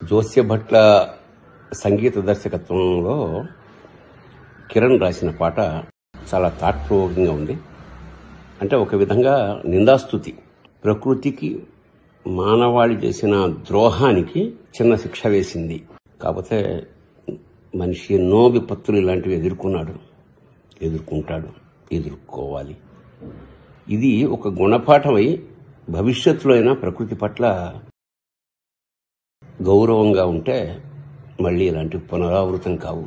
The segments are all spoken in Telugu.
జోస్య భట్ల సంగీత దర్శకత్వంలో కిరణ్ రాసిన పాట చాలా థాట్ ప్రొవోకింగ్గా ఉంది అంటే ఒక విధంగా నిందాస్తుతి ప్రకృతికి మానవాళి చేసిన ద్రోహానికి చిన్న శిక్ష వేసింది కాకపోతే మనిషి ఎన్నో విపత్తులు ఇలాంటివి ఎదుర్కొన్నాడు ఎదుర్కొంటాడు ఎదుర్కోవాలి ఇది ఒక గుణపాఠమై భవిష్యత్తులో అయినా ప్రకృతి పట్ల గౌరవంగా ఉంటే మళ్ళీ ఇలాంటివి పునరావృతం కావు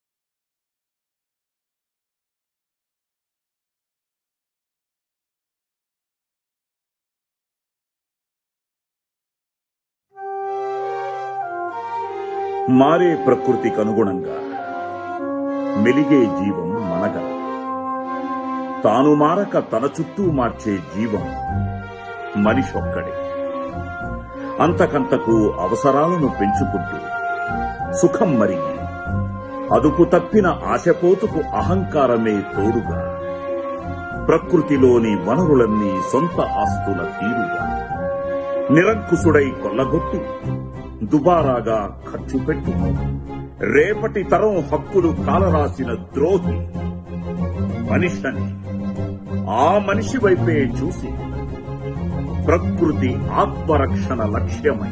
మారే ప్రకృతికి అనుగుణంగా మెలిగే జీవం మనగలదు తాను మారక తన చుట్టూ మార్చే జీవం మనిషొక్కడే అంతకంతకు అవసరాలను పెంచుకుంటూ సుఖం మరిగి అదుపు తప్పిన ఆశపోతుకు అహంకారమే తోడుగా ప్రకృతిలోని వనరులన్నీ సొంత ఆస్తుల తీరుగా నిరంకుశుడై కొల్లగొట్టి దుబారాగా ఖర్చు పెట్టు రేపటి తరం హక్కులు కాలరాసిన ద్రోహి మనిషని ఆ మనిషి వైపే చూసి ప్రకృతి ఆత్మరక్షణ లక్ష్యమై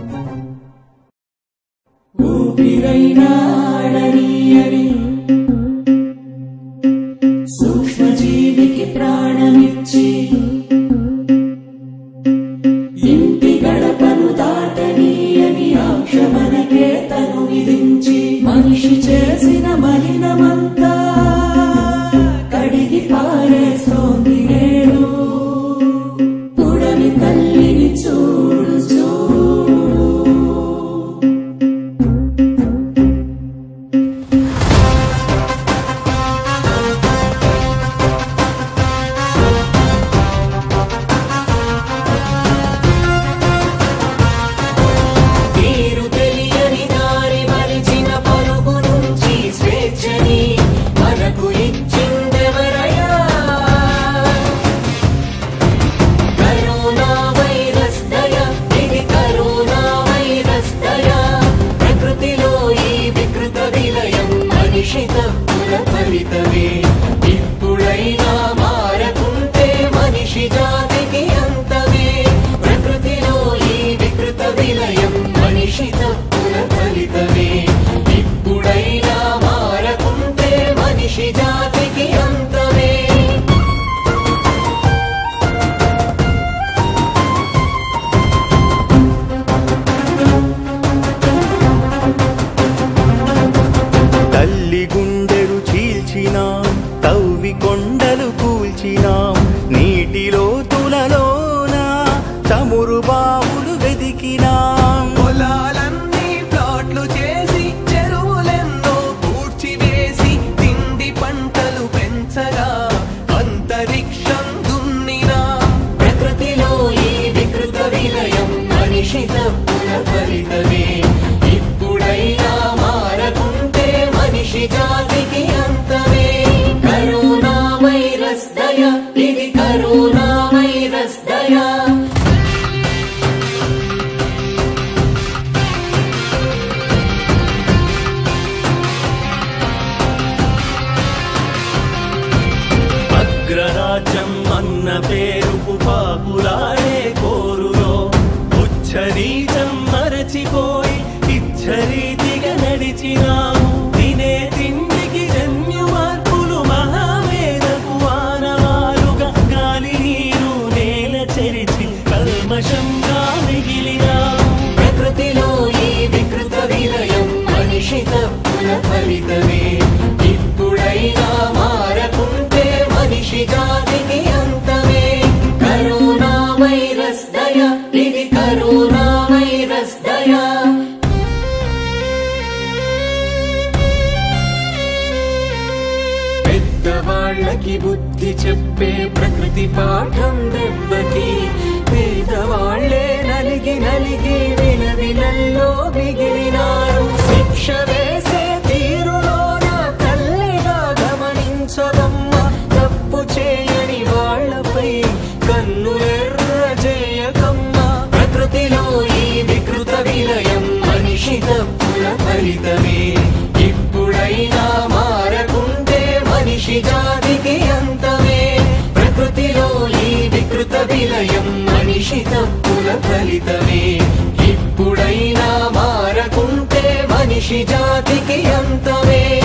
ఊపిరైనాడనీయని సూక్ష్మజీవికి ప్రాణమిచ్చి ఇంటి గడపను దాటనీయని ఆక్షమనకే తను విధించి మనిషి చేసిన మలినమంతా కడిగి పారేస్తోంది నేడు పుడమి తల్లిని చూడు చూడు తీరు తెలియని దారి మలిచిన పరుగు నుంచి స్వేచ్ఛని మనకు ఇచ్చిందెవరయ్యా కరోనా వైరస్ దయ ఇది కరోనా వైరస్ దయ ప్రకృతిలో ఈ వికృత విలయం మనిషి తప్పుల ఫలితమే ఇప్పుడైనా మారకుంటే మనిషి జాతికి అంతమే ప్రకృతిలో ఈ వికృత విలయం మనిషి తప్పుల ఫలితమే ఇప్పుడైనా మారకుంటే మనిషి జాతికి అంతమే తల్లి గుండెలు చీల్చినాం తవ్వి కొండలు కూల్చినాం నీటిలో తులలోన చమురు బావులు వెదికినాం పొలాలన్నీ ప్లాట్లు చేసి చెరువులెన్నో పూడ్చివేసి తిండి పంటలు పెంచగా అంతరిక్షం దున్నినా ప్రకృతిలో ఈ వికృత విలయం మనిషి తప్పుల ఫలితమే ఇప్పుడైనా మారకుంటే మనిషి జాతికి అంతమే కరోనా వైరస్ దయ ఇది కరోనా వైరస్ దయ అగ్రరాజ్యం అన్న పేరుకు పాపులాడే కోరులో ఉచ్చరీతం మరచిపోయి ఇచ్చరీతిగా నడిచినాము తినే తిండికి జన్యు మార్పులు మహావేదపు వానవాలుగా గాలి నీరు నేల చెరిచి కల్మషంగా మిగిలినాము ప్రకృతిలో ఈ వికృత విలయం మనిషి తప్పుల ఫలితమే ఇప్పుడైనా మారకుంటే మనిషి జాతికి అంతమే కరోనా వైరస్ దయ ఇది కరోనా వైరస్ దయ పెద్దవాళ్ళకి బుద్ధి చెప్పే ప్రకృతి పాఠం దెబ్బకి పేదవాళ్లే నలిగి నలిగి విలవిలల్లో మిగిలినారు శిక్ష వేసే తీరులోన తల్లిగా గమనించదమ్మ తప్పు చేయని వాళ్ళపై కన్నులెర్ర చేయకమ్మ ప్రకృతిలో ఈ వికృత విలయం మనిషి ఫలితమే ఇప్పుడైనా మారకుంటే మనిషి జాతికి అంతమే